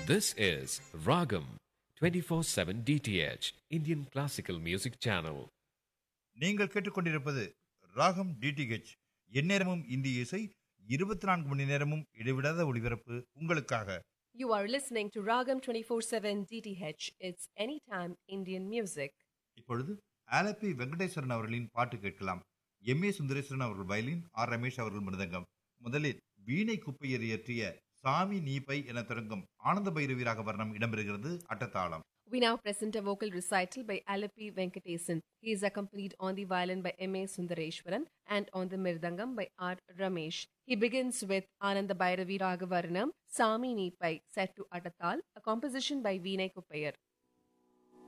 This is Ragam 24/7 DTH Indian Classical Music Channel. நீங்கள் கேட்டுக்கொண்டிருப்பது ராகம் டிடிஹெச் எந்நேரமும் இந்திய இசை இருபத்தி நான்கு மணி நேரமும் இடைவிடாத ஒளிபரப்பு உங்களுக்காக You are listening to Ragam 24/7 DTH. It's anytime Indian music. இப்பொழுது ஆலப்பி வெங்கடேஸ்வரன் அவர்களின் பாட்டு கேட்கலாம் எம் ஏ சுந்தரேஸ்வரன் அவர்கள் வயலின் ஆர் ரமேஷ் அவர்கள் மிருதங்கம் முதலில் வீணை குப்பையர் இயற்றிய சாமி நீப்பை என தொடங்கும் ஆனந்த பைரவி ராக வர்ணம் இடம்பெறுகிறது அட்டத்தாளம் We now present a vocal recital by Alapi Venkatesan. He is accompanied on the violin by M.A. Sundareshwaran and on the mirdangam by R. Ramesh. He begins with Ananda Bhairavi Ragavarnam, Sami Nipai, set to Atatal, a composition by Vinay Kuppayar.